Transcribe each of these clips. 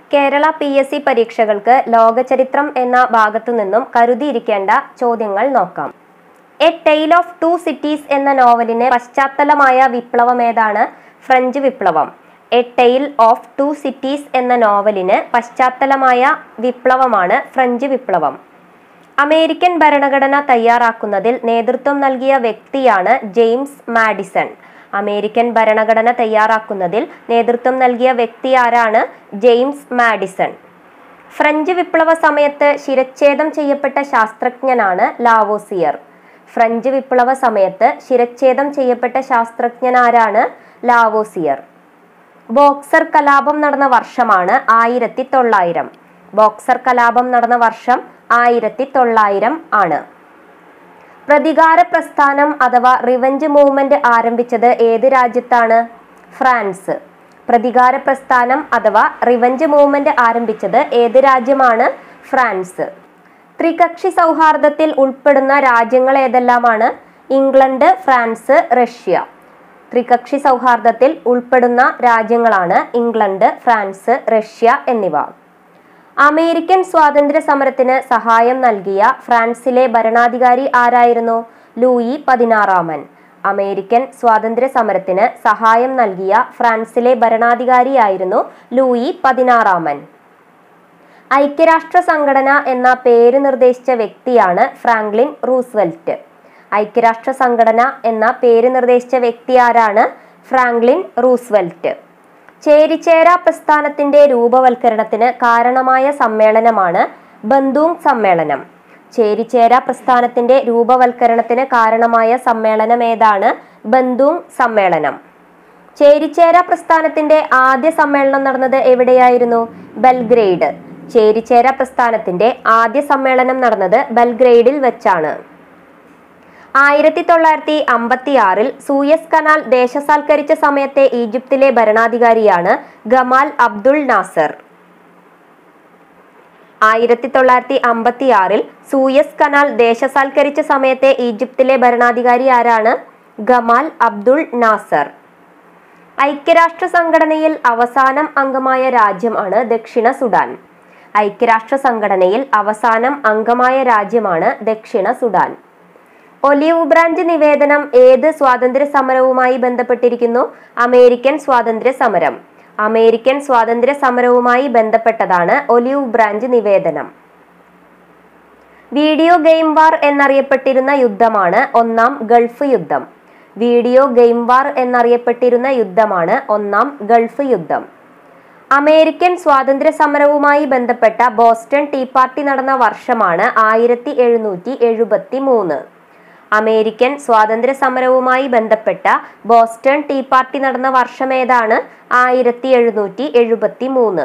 Kerala P S C പരീക്ഷകൾക്ക് ലോകചരിത്രം എന്ന ഭാഗത്തു നിന്നും കരുതിയിരിക്കേണ്ട ചോദ്യങ്ങൾ നോക്കാം a tale of two cities എന്ന നോവലിന് പശ്ചാത്തലമായ വിപ്ലവം ഏതാണ് ഫ്രഞ്ച് വിപ്ലവം a tale of two cities എന്ന നോവലിന് പശ്ചാത്തലമായ വിപ്ലവമാണ് ഫ്രഞ്ച് വിപ്ലവം അമേരിക്കൻ ഭരണഘടന തയ്യാറാക്കുന്നതിൽ നേതൃത്വം നൽകിയ വ്യക്തിയാണ് ജെയിംസ് മാഡിസൺ അമേരിക്കൻ ഭരണഘടന തയ്യാറാക്കുന്നതിൽ നേതൃത്വം നൽകിയ വ്യക്തി ആരാണ് ജെയിംസ് മാഡിസൺ ഫ്രഞ്ച് വിപ്ലവ സമയത്ത് ശിരച്ഛേദം ചെയ്യപ്പെട്ട ശാസ്ത്രജ്ഞനാണ് ലാവോസിയർ ഫ്രഞ്ച് വിപ്ലവ സമയത്ത് ശിരച്ഛേദം ചെയ്യപ്പെട്ട ശാസ്ത്രജ്ഞനാരാണ് ലാവോസിയർ ബോക്സർ കലാപം നടന്ന വർഷമാണ് ആയിരത്തി തൊള്ളായിരം ബോക്സർ കലാപം നടന്ന വർഷം ആയിരത്തി തൊള്ളായിരം ആണ് പ്രതികാര പ്രസ്ഥാനം അഥവാ റിവഞ്ച് മൂവ്മെന്റ് ആരംഭിച്ചത് ഏത് രാജ്യത്താണ് ഫ്രാൻസ് പ്രതികാര പ്രസ്ഥാനം അഥവാ റിവഞ്ച് മൂവ്മെന്റ് ആരംഭിച്ചത് ഏത് രാജ്യമാണ് ഫ്രാൻസ് ത്രികക്ഷി സൗഹാർദ്ദത്തിൽ ഉൾപ്പെടുന്ന രാജ്യങ്ങൾ ഏതെല്ലാമാണ് ഇംഗ്ലണ്ട് ഫ്രാൻസ് റഷ്യ ത്രികക്ഷി സൗഹാർദ്ദത്തിൽ ഉൾപ്പെടുന്ന രാജ്യങ്ങളാണ് ഇംഗ്ലണ്ട് ഫ്രാൻസ് റഷ്യ എന്നിവ അമേരിക്കൻ സ്വാതന്ത്ര്യ സമരത്തിന് സഹായം നൽകിയ ഫ്രാൻസിലെ ഭരണാധികാരി ആരായിരുന്നു ലൂയി പതിനാറാമൻ അമേരിക്കൻ സ്വാതന്ത്ര്യ സമരത്തിന് സഹായം നൽകിയ ഫ്രാൻസിലെ ഭരണാധികാരിയായിരുന്നു ലൂയി പതിനാറാമൻ ഐക്യരാഷ്ട്ര സംഘടന എന്ന പേര് നിർദ്ദേശിച്ച വ്യക്തിയാണ് ഫ്രാങ്ക്ലിൻ റൂസ്വെൽറ്റ് ഐക്യരാഷ്ട്ര സംഘടന എന്ന പേര് നിർദ്ദേശിച്ച വ്യക്തി ആരാണ് ഫ്രാങ്ക്ലിൻ റൂസ്വെൽറ്റ് ചേരിചേര പ്രസ്ഥാനത്തിന്റെ രൂപവൽക്കരണത്തിന് കാരണമായ സമ്മേളനമാണ് ബന്ദൂങ് സമ്മേളനം ചേരിചേര പ്രസ്ഥാനത്തിന്റെ രൂപവൽക്കരണത്തിന് കാരണമായ സമ്മേളനം ഏതാണ് ബന്ദൂങ് സമ്മേളനം ചേരിചേര പ്രസ്ഥാനത്തിന്റെ ആദ്യ സമ്മേളനം നടന്നത് എവിടെയായിരുന്നു ബൽഗ്രേഡ് ചേരിചേര പ്രസ്ഥാനത്തിന്റെ ആദ്യ സമ്മേളനം നടന്നത് ബൽഗ്രേഡിൽ വെച്ചാണ് ആയിരത്തി തൊള്ളായിരത്തി അമ്പത്തി ആറിൽ സൂയസ് കനാൽ ദേശസാൽക്കരിച്ച സമയത്തെ ഈജിപ്തിലെ ഭരണാധികാരിയാണ് ഗമാൽ അബ്ദുൾ നാസർ ആയിരത്തി തൊള്ളായിരത്തി അമ്പത്തി ആറിൽ സൂയസ് കനാൽ ദേശസാൽക്കരിച്ച സമയത്തെ ഈജിപ്തിലെ ഭരണാധികാരി ആരാണ് ഗമാൽ അബ്ദുൾ നാസർ ഐക്യരാഷ്ട്ര സംഘടനയിൽ അവസാനം അംഗമായ രാജ്യമാണ് ദക്ഷിണ സുഡാൻ ഐക്യരാഷ്ട്ര സംഘടനയിൽ അവസാനം അംഗമായ രാജ്യമാണ് ദക്ഷിണ സുഡാൻ ഒലിവ് ബ്രാഞ്ച് നിവേദനം ഏത് സ്വാതന്ത്ര്യ സമരവുമായി ബന്ധപ്പെട്ടിരിക്കുന്നു അമേരിക്കൻ സ്വാതന്ത്ര്യ സമരം അമേരിക്കൻ സ്വാതന്ത്ര്യ സമരവുമായി ബന്ധപ്പെട്ടതാണ് ഒലിവ് ബ്രാഞ്ച് നിവേദനം വീഡിയോ ഗെയിം വാർ എന്നറിയപ്പെട്ടിരുന്ന യുദ്ധമാണ് ഒന്നാം ഗൾഫ് യുദ്ധം വീഡിയോ ഗെയിം വാർ എന്നറിയപ്പെട്ടിരുന്ന യുദ്ധമാണ് ഒന്നാം ഗൾഫ് യുദ്ധം അമേരിക്കൻ സ്വാതന്ത്ര്യ സമരവുമായി ബന്ധപ്പെട്ട ബോസ്റ്റൺ ടീ പാർട്ടി നടന്ന വർഷമാണ് ആയിരത്തി എഴുന്നൂറ്റി എഴുപത്തി മൂന്ന് അമേരിക്കൻ സ്വാതന്ത്ര്യ സമരവുമായി ബന്ധപ്പെട്ട ബോസ്റ്റൺ ടീ പാർട്ടി നടന്ന വർഷം ഏതാണ് ആയിരത്തി എഴുന്നൂറ്റി എഴുപത്തി മൂന്ന്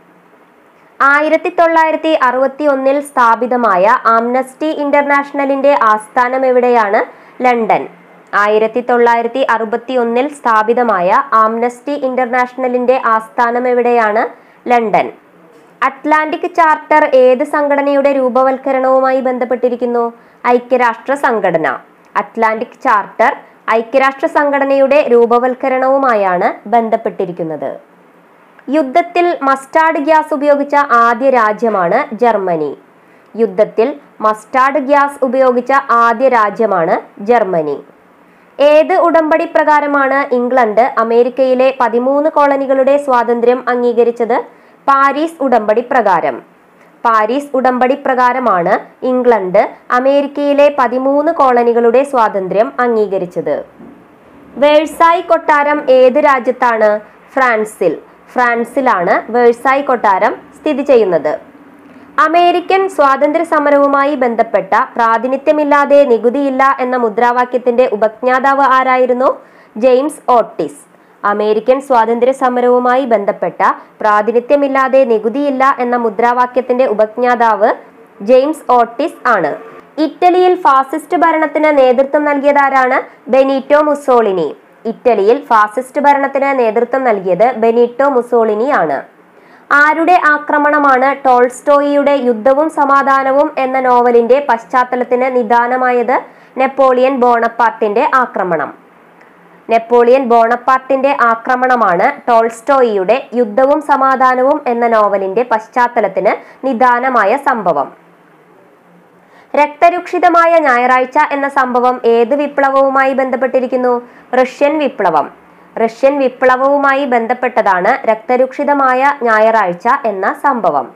ആയിരത്തി തൊള്ളായിരത്തി അറുപത്തി ഒന്നിൽ സ്ഥാപിതമായ ആംനസ്റ്റി ഇന്റർനാഷണലിന്റെ ആസ്ഥാനം എവിടെയാണ് ലണ്ടൻ ആയിരത്തി തൊള്ളായിരത്തി അറുപത്തി ഒന്നിൽ സ്ഥാപിതമായ ആംനസ്റ്റി ഇന്റർനാഷണലിന്റെ ആസ്ഥാനം എവിടെയാണ് ലണ്ടൻ അറ്റ്ലാന്റിക് ചാർട്ടർ ഏത് സംഘടനയുടെ രൂപവൽക്കരണവുമായി ബന്ധപ്പെട്ടിരിക്കുന്നു ഐക്യരാഷ്ട്ര സംഘടന അറ്റ്ലാന്റിക് ചാർട്ടർ ഐക്യരാഷ്ട്ര സംഘടനയുടെ രൂപവൽക്കരണവുമായാണ് ബന്ധപ്പെട്ടിരിക്കുന്നത് യുദ്ധത്തിൽ മസ്റ്റാർഡ് ഗ്യാസ് ഉപയോഗിച്ച ആദ്യ രാജ്യമാണ് ജർമ്മനി യുദ്ധത്തിൽ മസ്റ്റാർഡ് ഗ്യാസ് ഉപയോഗിച്ച ആദ്യ രാജ്യമാണ് ജർമ്മനി ഏത് ഉടമ്പടി പ്രകാരമാണ് ഇംഗ്ലണ്ട് അമേരിക്കയിലെ പതിമൂന്ന് കോളനികളുടെ സ്വാതന്ത്ര്യം അംഗീകരിച്ചത് പാരീസ് ഉടമ്പടി പ്രകാരം പാരീസ് ഉടമ്പടി പ്രകാരമാണ് ഇംഗ്ലണ്ട് അമേരിക്കയിലെ പതിമൂന്ന് കോളനികളുടെ സ്വാതന്ത്ര്യം അംഗീകരിച്ചത് വേഴ്സായി കൊട്ടാരം ഏത് രാജ്യത്താണ് ഫ്രാൻസിൽ ഫ്രാൻസിലാണ് വേഴ്സായി കൊട്ടാരം സ്ഥിതി ചെയ്യുന്നത് അമേരിക്കൻ സ്വാതന്ത്ര്യ സമരവുമായി ബന്ധപ്പെട്ട പ്രാതിനിധ്യമില്ലാതെ നികുതിയില്ല എന്ന മുദ്രാവാക്യത്തിന്റെ ഉപജ്ഞാതാവ് ആരായിരുന്നു ജെയിംസ് ഓട്ടിസ് അമേരിക്കൻ സ്വാതന്ത്ര്യ സമരവുമായി ബന്ധപ്പെട്ട പ്രാതിനിധ്യമില്ലാതെ നികുതിയില്ല എന്ന മുദ്രാവാക്യത്തിന്റെ ഉപജ്ഞാതാവ് ജെയിംസ് ഓട്ടിസ് ആണ് ഇറ്റലിയിൽ ഫാസിസ്റ്റ് ഭരണത്തിന് നേതൃത്വം നൽകിയതാരാണ് ബെനീറ്റോ മുസോളിനി ഇറ്റലിയിൽ ഫാസിസ്റ്റ് ഭരണത്തിന് നേതൃത്വം നൽകിയത് ബെനീറ്റോ മുസോളിനി ആണ് ആരുടെ ആക്രമണമാണ് ടോൾസ്റ്റോയിയുടെ യുദ്ധവും സമാധാനവും എന്ന നോവലിന്റെ പശ്ചാത്തലത്തിന് നിദാനമായത് നെപ്പോളിയൻ ബോണപ്പാർട്ടിന്റെ ആക്രമണം നെപ്പോളിയൻ ബോണപ്പാർട്ടിന്റെ ആക്രമണമാണ് ടോൾസ്റ്റോയിയുടെ യുദ്ധവും സമാധാനവും എന്ന നോവലിന്റെ പശ്ചാത്തലത്തിന് നിദാനമായ സംഭവം രക്തരൂക്ഷിതമായ ഞായറാഴ്ച എന്ന സംഭവം ഏത് വിപ്ലവവുമായി ബന്ധപ്പെട്ടിരിക്കുന്നു റഷ്യൻ വിപ്ലവം റഷ്യൻ വിപ്ലവവുമായി ബന്ധപ്പെട്ടതാണ് രക്തരൂക്ഷിതമായ ഞായറാഴ്ച എന്ന സംഭവം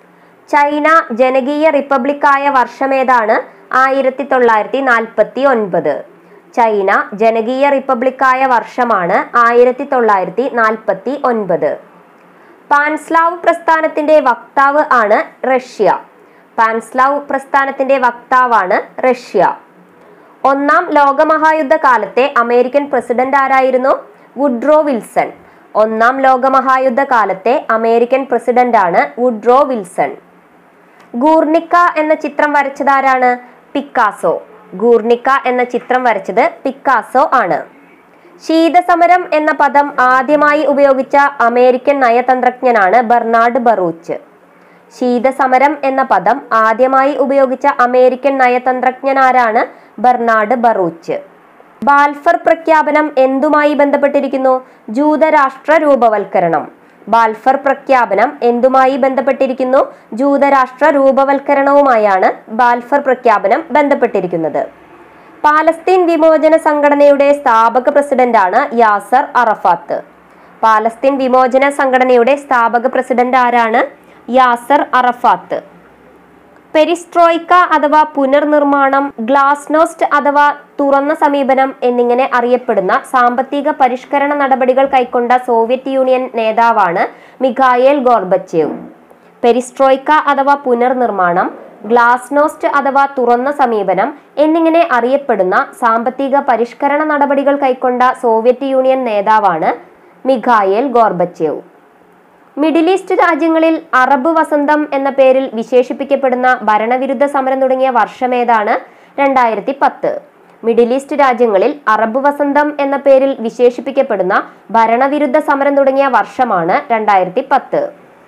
ചൈന ജനകീയ റിപ്പബ്ലിക്കായ വർഷമേതാണ് ആയിരത്തി തൊള്ളായിരത്തി നാൽപ്പത്തി ഒൻപത് ചൈന ജനകീയ റിപ്പബ്ലിക്കായ വർഷമാണ് ആയിരത്തി തൊള്ളായിരത്തി നാൽപ്പത്തി ഒൻപത് പാൻസ്ലാവ് പ്രസ്ഥാനത്തിന്റെ വക്താവ് ആണ് റഷ്യ പാൻസ്ലാവ് പ്രസ്ഥാനത്തിന്റെ വക്താവാണ് റഷ്യ ഒന്നാം ലോകമഹായുദ്ധ കാലത്തെ അമേരിക്കൻ പ്രസിഡന്റ് ആരായിരുന്നു വുഡ്രോ വിൽസൺ ഒന്നാം ലോകമഹായുദ്ധ കാലത്തെ അമേരിക്കൻ പ്രസിഡന്റാണ് വുഡ്രോ വിൽസൺ ഗൂർണിക്ക എന്ന ചിത്രം വരച്ചതാരാണ് പിക്കാസോ ഗൂർണിക്ക എന്ന ചിത്രം വരച്ചത് പിക്കാസോ ആണ് ശീതസമരം എന്ന പദം ആദ്യമായി ഉപയോഗിച്ച അമേരിക്കൻ നയതന്ത്രജ്ഞനാണ് ബെർണാഡ് ബറൂച്ച് ശീതസമരം എന്ന പദം ആദ്യമായി ഉപയോഗിച്ച അമേരിക്കൻ നയതന്ത്രജ്ഞനാരാണ് ബെർണാഡ് ബറൂച്ച് ബാൽഫർ പ്രഖ്യാപനം എന്തുമായി ബന്ധപ്പെട്ടിരിക്കുന്നു ജൂതരാഷ്ട്ര രൂപവൽക്കരണം ബാൽഫർ പ്രഖ്യാപനം എന്തുമായി ബന്ധപ്പെട്ടിരിക്കുന്നു ജൂതരാഷ്ട്ര രൂപവൽക്കരണവുമായാണ് ബാൽഫർ പ്രഖ്യാപനം ബന്ധപ്പെട്ടിരിക്കുന്നത് പാലസ്തീൻ വിമോചന സംഘടനയുടെ സ്ഥാപക പ്രസിഡന്റാണ് യാസർ അറഫാത്ത് പാലസ്തീൻ വിമോചന സംഘടനയുടെ സ്ഥാപക പ്രസിഡന്റ് ആരാണ് യാസർ അറഫാത്ത് പെരിസ്ട്രോയിക്ക അഥവാ പുനർനിർമ്മാണം ഗ്ലാസ്നോസ്റ്റ് അഥവാ തുറന്ന സമീപനം എന്നിങ്ങനെ അറിയപ്പെടുന്ന സാമ്പത്തിക പരിഷ്കരണ നടപടികൾ കൈക്കൊണ്ട സോവിയറ്റ് യൂണിയൻ നേതാവാണ് മിഖായേൽ ഗോർബച്ചേവ് പെരിസ്ട്രോയിക്ക അഥവാ പുനർനിർമ്മാണം ഗ്ലാസ്നോസ്റ്റ് അഥവാ തുറന്ന സമീപനം എന്നിങ്ങനെ അറിയപ്പെടുന്ന സാമ്പത്തിക പരിഷ്കരണ നടപടികൾ കൈക്കൊണ്ട സോവിയറ്റ് യൂണിയൻ നേതാവാണ് മിഖായേൽ ഗോർബച്ചേവ് മിഡിൽ ഈസ്റ്റ് രാജ്യങ്ങളിൽ അറബ് വസന്തം എന്ന പേരിൽ വിശേഷിപ്പിക്കപ്പെടുന്ന ഭരണവിരുദ്ധ സമരം തുടങ്ങിയ വർഷമേതാണ് രണ്ടായിരത്തി പത്ത് മിഡിൽ ഈസ്റ്റ് രാജ്യങ്ങളിൽ അറബ് വസന്തം എന്ന പേരിൽ വിശേഷിപ്പിക്കപ്പെടുന്ന ഭരണവിരുദ്ധ സമരം തുടങ്ങിയ വർഷമാണ് രണ്ടായിരത്തി പത്ത്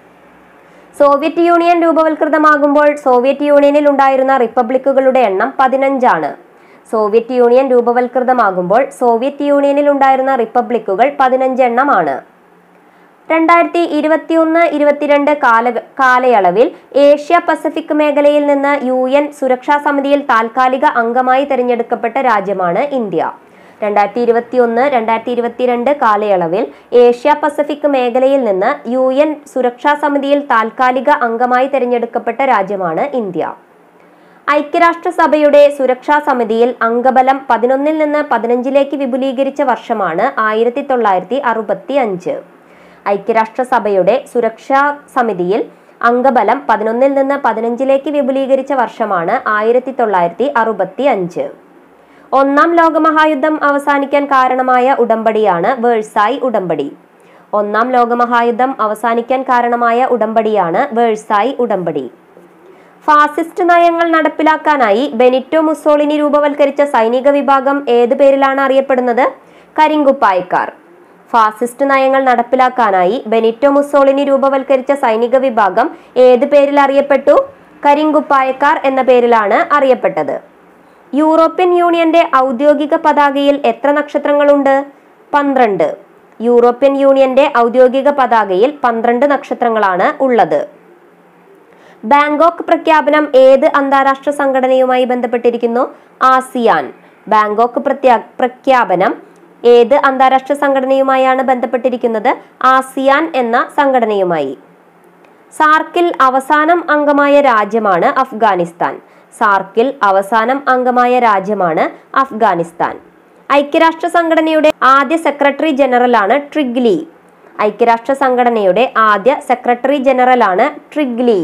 സോവിയറ്റ് യൂണിയൻ രൂപവൽകൃതമാകുമ്പോൾ സോവിയറ്റ് യൂണിയനിൽ ഉണ്ടായിരുന്ന റിപ്പബ്ലിക്കുകളുടെ എണ്ണം പതിനഞ്ചാണ് സോവിയറ്റ് യൂണിയൻ രൂപവൽകൃതമാകുമ്പോൾ സോവിയറ്റ് യൂണിയനിൽ ഉണ്ടായിരുന്ന റിപ്പബ്ലിക്കുകൾ പതിനഞ്ച് എണ്ണമാണ് രണ്ടായിരത്തി ഇരുപത്തിയൊന്ന് ഇരുപത്തിരണ്ട് കാല കാലയളവിൽ ഏഷ്യ പസഫിക് മേഖലയിൽ നിന്ന് യു എൻ സുരക്ഷാ സമിതിയിൽ താൽക്കാലിക അംഗമായി തിരഞ്ഞെടുക്കപ്പെട്ട രാജ്യമാണ് ഇന്ത്യ രണ്ടായിരത്തി ഇരുപത്തിയൊന്ന് രണ്ടായിരത്തി ഇരുപത്തിരണ്ട് കാലയളവിൽ ഏഷ്യ പസഫിക് മേഖലയിൽ നിന്ന് യു എൻ സുരക്ഷാ സമിതിയിൽ താൽക്കാലിക അംഗമായി തിരഞ്ഞെടുക്കപ്പെട്ട രാജ്യമാണ് ഇന്ത്യ ഐക്യരാഷ്ട്രസഭയുടെ സുരക്ഷാ സമിതിയിൽ അംഗബലം പതിനൊന്നിൽ നിന്ന് പതിനഞ്ചിലേക്ക് വിപുലീകരിച്ച വർഷമാണ് ആയിരത്തി തൊള്ളായിരത്തി അറുപത്തി അഞ്ച് ഐക്യരാഷ്ട്രസഭയുടെ സുരക്ഷാ സമിതിയിൽ അംഗബലം പതിനൊന്നിൽ നിന്ന് പതിനഞ്ചിലേക്ക് വിപുലീകരിച്ച വർഷമാണ് ആയിരത്തി തൊള്ളായിരത്തി അറുപത്തി അഞ്ച് ഒന്നാം ലോകമഹായുദ്ധം അവസാനിക്കാൻ കാരണമായ ഉടമ്പടിയാണ് വേഴ്സായ് ഉടമ്പടി ഒന്നാം ലോകമഹായുദ്ധം അവസാനിക്കാൻ കാരണമായ ഉടമ്പടിയാണ് വേഴ്സായ് ഉടമ്പടി ഫാസിസ്റ്റ് നയങ്ങൾ നടപ്പിലാക്കാനായി ബെനിറ്റോ മുസോളിനി രൂപവൽക്കരിച്ച സൈനിക വിഭാഗം ഏത് പേരിലാണ് അറിയപ്പെടുന്നത് കരിങ്കുപ്പായക്കാർ ഫാസിസ്റ്റ് നയങ്ങൾ നടപ്പിലാക്കാനായി ബെനിറ്റോ മുസോളിനി രൂപവൽക്കരിച്ച സൈനിക വിഭാഗം ഏത് പേരിൽ അറിയപ്പെട്ടു കരിങ്കുപ്പായക്കാർ എന്ന പേരിലാണ് അറിയപ്പെട്ടത് യൂറോപ്യൻ യൂണിയന്റെ ഔദ്യോഗിക പതാകയിൽ എത്ര നക്ഷത്രങ്ങളുണ്ട് പന്ത്രണ്ട് യൂറോപ്യൻ യൂണിയന്റെ ഔദ്യോഗിക പതാകയിൽ പന്ത്രണ്ട് നക്ഷത്രങ്ങളാണ് ഉള്ളത് ബാങ്കോക്ക് പ്രഖ്യാപനം ഏത് അന്താരാഷ്ട്ര സംഘടനയുമായി ബന്ധപ്പെട്ടിരിക്കുന്നു ആസിയാൻ ബാങ്കോക്ക് പ്രത്യാ പ്രഖ്യാപനം ഏത് അന്താരാഷ്ട്ര സംഘടനയുമായാണ് ബന്ധപ്പെട്ടിരിക്കുന്നത് ആസിയാൻ എന്ന സംഘടനയുമായി സാർക്കിൽ അവസാനം അംഗമായ രാജ്യമാണ് അഫ്ഗാനിസ്ഥാൻ സാർക്കിൽ അവസാനം അംഗമായ രാജ്യമാണ് അഫ്ഗാനിസ്ഥാൻ ഐക്യരാഷ്ട്ര സംഘടനയുടെ ആദ്യ സെക്രട്ടറി ജനറലാണ് ട്രിഗ്ലി ഐക്യരാഷ്ട്ര സംഘടനയുടെ ആദ്യ സെക്രട്ടറി ജനറലാണ് ട്രിഗ്ലി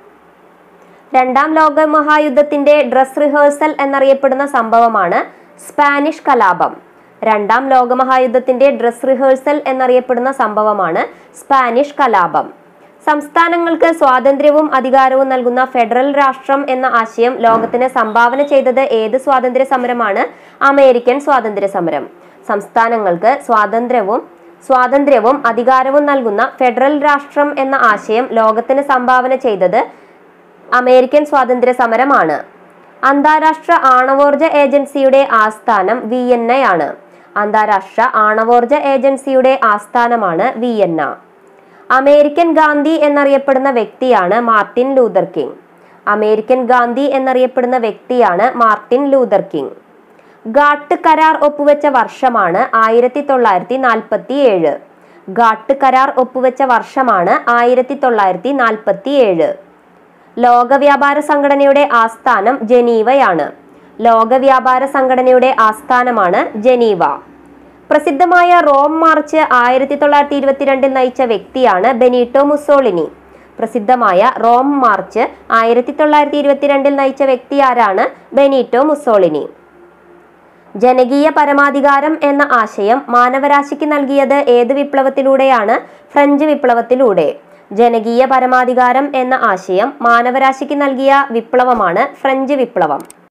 രണ്ടാം ലോക മഹായുദ്ധത്തിന്റെ ഡ്രസ് റിഹേഴ്സൽ എന്നറിയപ്പെടുന്ന സംഭവമാണ് സ്പാനിഷ് കലാപം രണ്ടാം ലോകമഹായുദ്ധത്തിന്റെ ഡ്രസ് റിഹേഴ്സൽ എന്നറിയപ്പെടുന്ന സംഭവമാണ് സ്പാനിഷ് കലാപം സംസ്ഥാനങ്ങൾക്ക് സ്വാതന്ത്ര്യവും അധികാരവും നൽകുന്ന ഫെഡറൽ രാഷ്ട്രം എന്ന ആശയം ലോകത്തിന് സംഭാവന ചെയ്തത് ഏത് സ്വാതന്ത്ര്യ സമരമാണ് അമേരിക്കൻ സ്വാതന്ത്ര്യ സമരം സംസ്ഥാനങ്ങൾക്ക് സ്വാതന്ത്ര്യവും സ്വാതന്ത്ര്യവും അധികാരവും നൽകുന്ന ഫെഡറൽ രാഷ്ട്രം എന്ന ആശയം ലോകത്തിന് സംഭാവന ചെയ്തത് അമേരിക്കൻ സ്വാതന്ത്ര്യ സമരമാണ് അന്താരാഷ്ട്ര ആണവോർജ ഏജൻസിയുടെ ആസ്ഥാനം വിയന്നയാണ് അന്താരാഷ്ട്ര ആണവോർജ ഏജൻസിയുടെ ആസ്ഥാനമാണ് വിയന്ന അമേരിക്കൻ ഗാന്ധി എന്നറിയപ്പെടുന്ന വ്യക്തിയാണ് Martin Luther King American Gandhi എന്നറിയപ്പെടുന്ന വ്യക്തിയാണ് മാർട്ടിൻ ലൂതർ കിങ് ഗാട്ട് കരാർ ഒപ്പുവെച്ച വർഷമാണ് ആയിരത്തി തൊള്ളായിരത്തി നാൽപ്പത്തി ഏഴ് ഗാട്ട് കരാർ ഒപ്പുവെച്ച വർഷമാണ് ആയിരത്തി തൊള്ളായിരത്തി നാൽപ്പത്തി ഏഴ് ലോക വ്യാപാര സംഘടനയുടെ ആസ്ഥാനം ജനീവയാണ് ലോക വ്യാപാര സംഘടനയുടെ ആസ്ഥാനമാണ് ജനീവ പ്രസിദ്ധമായ റോം മാർച്ച് ആയിരത്തി തൊള്ളായിരത്തി ഇരുപത്തിരണ്ടിൽ നയിച്ച വ്യക്തിയാണ് ബെനീറ്റോ മുസോളിനി പ്രസിദ്ധമായ റോം മാർച്ച് ആയിരത്തി തൊള്ളായിരത്തി ഇരുപത്തിരണ്ടിൽ നയിച്ച വ്യക്തി ആരാണ് ബെനീറ്റോ മുസോളിനി ജനകീയ പരമാധികാരം എന്ന ആശയം മാനവരാശിക്ക് നൽകിയത് ഏത് വിപ്ലവത്തിലൂടെയാണ് ഫ്രഞ്ച് വിപ്ലവത്തിലൂടെ ജനകീയ പരമാധികാരം എന്ന ആശയം മാനവരാശിക്ക് നൽകിയ വിപ്ലവമാണ് ഫ്രഞ്ച് വിപ്ലവം